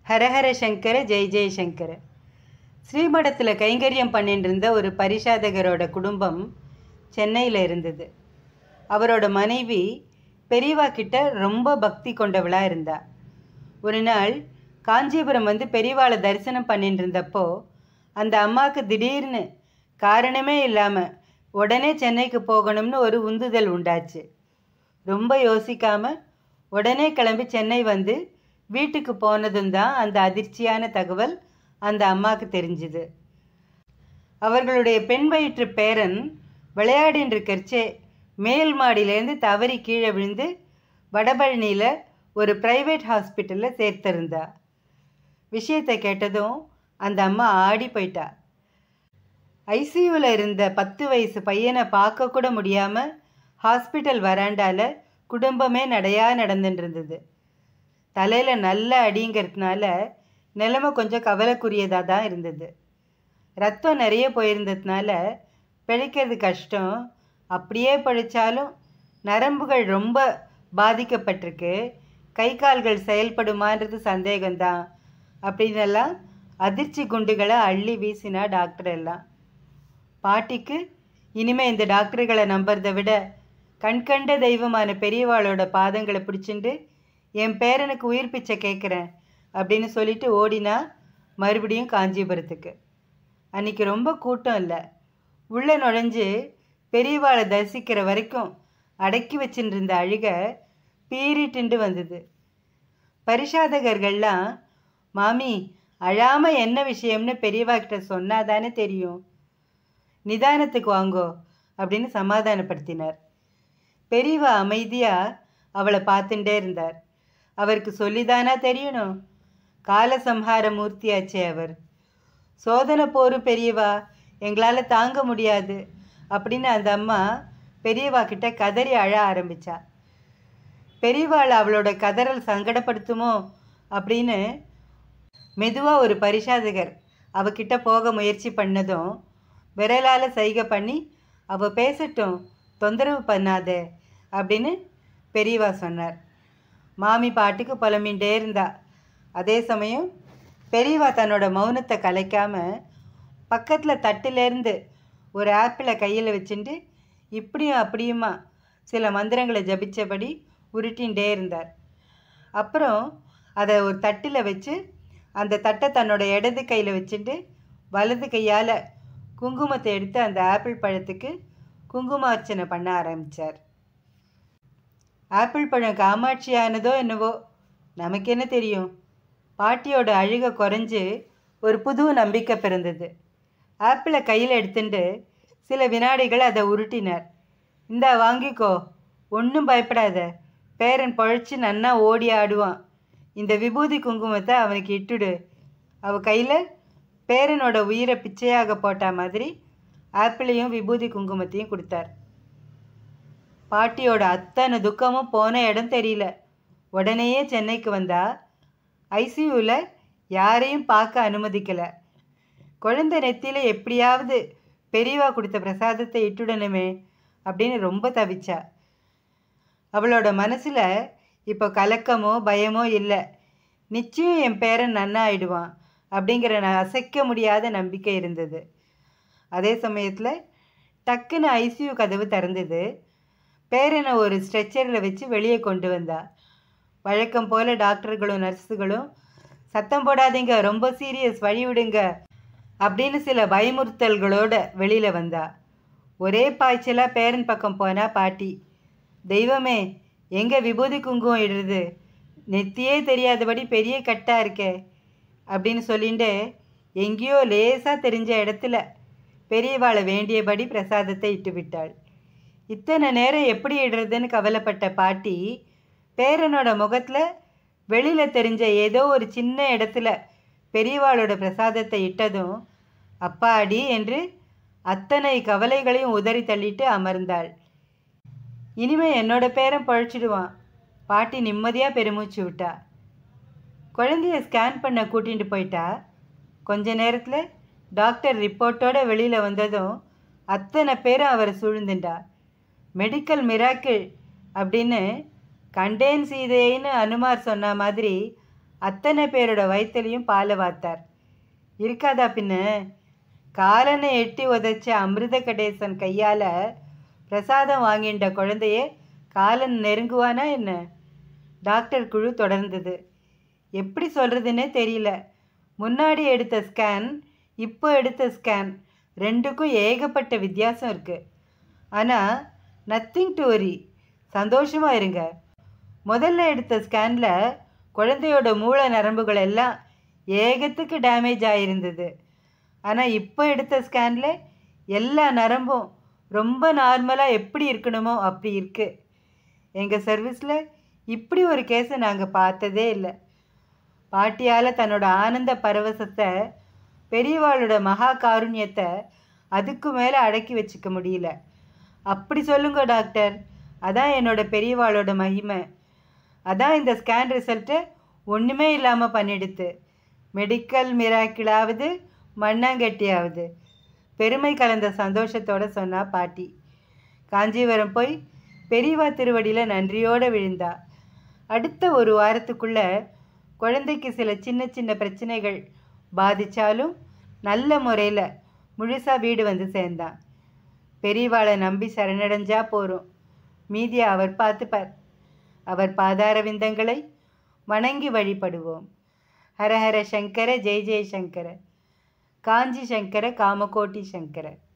ஹரஹர சங்கர ஜெய் ஜெய் சங்கர ஸ்ரீமடத்தில் கைங்கரியம் பண்ணிட்டு இருந்த ஒரு பரிசாதகரோட குடும்பம் சென்னையில் இருந்தது அவரோட மனைவி பெரியவா கிட்ட ரொம்ப பக்தி கொண்டவளாக இருந்தா ஒரு நாள் காஞ்சிபுரம் வந்து பெரியவாளை தரிசனம் பண்ணிட்டு இருந்தப்போ அந்த அம்மாவுக்கு திடீர்னு காரணமே இல்லாமல் உடனே சென்னைக்கு போகணும்னு ஒரு உந்துதல் உண்டாச்சு ரொம்ப யோசிக்காமல் உடனே கிளம்பி சென்னை வந்து வீட்டுக்கு போனதும் தான் அந்த அதிர்ச்சியான தகவல் அந்த அம்மாவுக்கு தெரிஞ்சுது அவர்களுடைய பெண் வயிற்று பேரன் விளையாடின்னு இருக்கறச்சே மேல் மாடியிலேருந்து தவறி கீழே விழுந்து வடபழனியில் ஒரு ப்ரைவேட் ஹாஸ்பிட்டலில் சேர்த்திருந்தா விஷயத்தை கேட்டதும் அந்த அம்மா ஆடி போயிட்டா ஐசியூவில் இருந்த பத்து வயசு பையனை பார்க்க கூட முடியாமல் ஹாஸ்பிட்டல் வராண்டால குடும்பமே நடையாக நடந்துட்டு இருந்தது தலையில் நல்ல அடிங்கிறதுனால நிலைமை கொஞ்சம் கவலைக்குரியதாக தான் இருந்தது ரத்தம் நிறைய போயிருந்ததுனால பிழைக்கிறது கஷ்டம் அப்படியே பழிச்சாலும் நரம்புகள் ரொம்ப பாதிக்கப்பட்டிருக்கு கை கால்கள் செயல்படுமான்றது சந்தேகம்தான் அப்படின்னெல்லாம் அதிர்ச்சி குண்டுகளை அள்ளி வீசினா டாக்டர் எல்லாம் பாட்டிக்கு இனிமே இந்த டாக்டர்களை நம்புறதை விட கண்கண்ட தெய்வமான பெரியவாளோட பாதங்களை பிடிச்சிண்டு என் பேரனுக்கு உயிர் பிச்சை கேட்குறேன் அப்படின்னு சொல்லிட்டு ஓடினா மறுபடியும் காஞ்சிபுரத்துக்கு அன்னைக்கு ரொம்ப கூட்டம் இல்லை உள்ளே நுழைஞ்சு பெரியவாளை தரிசிக்கிற வரைக்கும் அடக்கி வச்சுட்டு இருந்த அழுக பீறிட்டுண்டு வந்தது பரிசாதகர்கள்லாம் மாமி அழாமல் என்ன விஷயம்னு பெரியவா கிட்ட சொன்னாதானே தெரியும் நிதானத்துக்கு வாங்கோ அப்படின்னு சமாதானப்படுத்தினார் பெரியவா அமைதியாக அவளை பார்த்துட்டே இருந்தார் அவருக்கு சொல்லிதானா தெரியணும் காலசம்ஹார மூர்த்தியாச்சே அவர் சோதனை போரும் பெரியவா எங்களால் தாங்க முடியாது அப்படின்னு அந்த அம்மா பெரியவா கிட்ட கதறி அழ ஆரம்பிச்சா பெரியவாள் அவளோட கதறல் சங்கடப்படுத்துமோ அப்படின்னு மெதுவாக ஒரு பரிசாதகர் அவகிட்ட போக முயற்சி பண்ணதும் விரலால் சைகை பண்ணி அவ பேசட்டும் தொந்தரவு பண்ணாதே அப்படின்னு பெரியவா சொன்னார் மாமி பாட்டுக்கு புலம்பின்ண்டே இருந்தா அதே சமயம் பெரியவா தன்னோட மௌனத்தை கலைக்காம பக்கத்தில் தட்டிலேருந்து ஒரு ஆப்பிளை கையில் வச்சுட்டு இப்படியும் அப்படியுமா சில மந்திரங்களை ஜபிச்சபடி உருட்டின்ண்டே இருந்தார் அப்புறம் அதை ஒரு தட்டில் வச்சு அந்த தட்டை தன்னோட இடது கையில் வச்சுட்டு வலது கையால் குங்குமத்தை எடுத்து அந்த ஆப்பிள் பழத்துக்கு குங்கும அர்ச்சனை பண்ண ஆரம்பித்தார் ஆப்பிள் பழம் காமாட்சியானதோ என்னவோ நமக்கு என்ன தெரியும் பாட்டியோட அழுக குறைஞ்சு ஒரு புது நம்பிக்கை பிறந்தது ஆப்பிளை கையில் எடுத்துட்டு சில வினாடிகள் அதை உருட்டினார் இந்தா வாங்கிக்கோ ஒன்றும் பயப்படாத பேரன் பழச்சி நன்னா ஓடி ஆடுவான் இந்த விபூதி குங்குமத்தை அவனுக்கு இட்டுடு அவ கையில் பேரனோட உயிரை பிச்சையாக போட்ட மாதிரி ஆப்பிளையும் விபூதி குங்குமத்தையும் கொடுத்தார் பாட்டியோட அத்தனை துக்கமும் போன இடம் தெரியல உடனேயே சென்னைக்கு வந்தா ஐசியூவில் யாரையும் பார்க்க அனுமதிக்கலை குழந்தை நெத்தியில் எப்படியாவது பெரியவா கொடுத்த பிரசாதத்தை இட்டுடணுமே அப்படின்னு ரொம்ப தவிச்சா அவளோட மனசில் இப்போ கலக்கமோ பயமோ இல்லை நிச்சயம் என் பேரன் நன்னா ஆயிடுவான் அப்படிங்கிற நான் அசைக்க முடியாத நம்பிக்கை இருந்தது அதே சமயத்தில் டக்குன்னு ஐசியூ கதவு திறந்தது பேரனை ஒரு ஸ்ட்ரெச்சரில் வச்சு வெளியே கொண்டு வந்தா வழக்கம் போல் டாக்டர்களும் நர்ஸுகளும் சத்தம் போடாதீங்க ரொம்ப சீரியஸ் வழி விடுங்க அப்படின்னு சில பயமுறுத்தல்களோட வெளியில் வந்தா ஒரே பாய்ச்சலாக பேரன் பக்கம் போனா பாட்டி தெய்வமே எங்கே விபூதி குங்குமம் இடுறது நெத்தியே தெரியாதபடி பெரிய கட்டாக இருக்கே அப்படின்னு சொல்லிட்டு எங்கேயோ லேசாக தெரிஞ்ச இடத்துல பெரியவாளை வேண்டியபடி பிரசாதத்தை இட்டு விட்டாள் இத்தனை நேரம் எப்படி இடுறதுன்னு கவலைப்பட்ட பாட்டி பேரனோட முகத்தில் வெளியில் தெரிஞ்ச ஏதோ ஒரு சின்ன இடத்துல பெரியவாளோட பிரசாதத்தை இட்டதும் அப்பாடி என்று அத்தனை கவலைகளையும் உதறி தள்ளிட்டு அமர்ந்தாள் இனிமே என்னோட பேரன் பழச்சிடுவான் பாட்டி நிம்மதியாக பெருமூச்சு விட்டா குழந்தைய ஸ்கேன் பண்ண கூட்டிகிட்டு போயிட்டா கொஞ்ச நேரத்தில் டாக்டர் ரிப்போர்ட்டோட வெளியில் வந்ததும் அத்தனை பேரும் அவரை சூழ்ந்துண்டா மெடிக்கல் மிராக்கிள் அப்படின்னு கண்டேன் சீதைன்னு அனுமார் சொன்ன மாதிரி அத்தனை பேரோட வயிற்றுலையும் பாலை வாத்தார் இருக்காதா பின்ன காலனை எட்டி உதைச்ச அமிர்த கடேசன் கையால் பிரசாதம் வாங்கின்ற குழந்தைய காலன் நெருங்குவானா என்ன டாக்டர் குழு தொடர்ந்தது எப்படி சொல்கிறதுன்னே தெரியல முன்னாடி எடுத்த ஸ்கேன் இப்போ எடுத்த ஸ்கேன் ரெண்டுக்கும் ஏகப்பட்ட வித்தியாசம் இருக்குது ஆனால் நத்திங் டு வரி சந்தோஷமாக இருங்க முதல்ல எடுத்த ஸ்கேனில் குழந்தையோட மூளை நரம்புகள் எல்லாம் ஏகத்துக்கு டேமேஜ் ஆகிருந்தது ஆனால் இப்போ எடுத்த ஸ்கேனில் எல்லா நரம்பும் ரொம்ப நார்மலாக எப்படி இருக்கணுமோ அப்படி இருக்குது எங்கள் சர்வீஸில் இப்படி ஒரு கேஸை நாங்கள் பார்த்ததே இல்லை பாட்டியால் தன்னோட ஆனந்த பரவசத்தை பெரியவாளோட மகா காருண்யத்தை அதுக்கு மேலே அடக்கி வச்சுக்க முடியல அப்படி சொல்லுங்க டாக்டர் அதான் என்னோட பெரியவாளோட மகிமை அதான் இந்த ஸ்கேன் ரிசல்ட்டை ஒன்றுமே இல்லாமல் பண்ணிடுத்து மெடிக்கல் மிராக்கிளாவது மண்ணாங்கட்டியாவது பெருமை கலந்த சந்தோஷத்தோட சொன்னா பாட்டி காஞ்சிபுரம் போய் பெரியவா திருவடியில் நன்றியோடு விழுந்தா அடுத்த ஒரு வாரத்துக்குள்ள குழந்தைக்கு சில சின்ன சின்ன பிரச்சனைகள் பாதிச்சாலும் நல்ல முறையில் முழுசாக வீடு வந்து சேர்ந்தான் பெரியவாளை நம்பி சரணடைஞ்சா போகிறோம் மீதியை அவர் பார்த்துப்பார் அவர் பாதார விந்தங்களை வணங்கி வழிபடுவோம் ஹரஹர சங்கர ஜெய ஜெய சங்கர காஞ்சி சங்கர காமகோட்டி சங்கர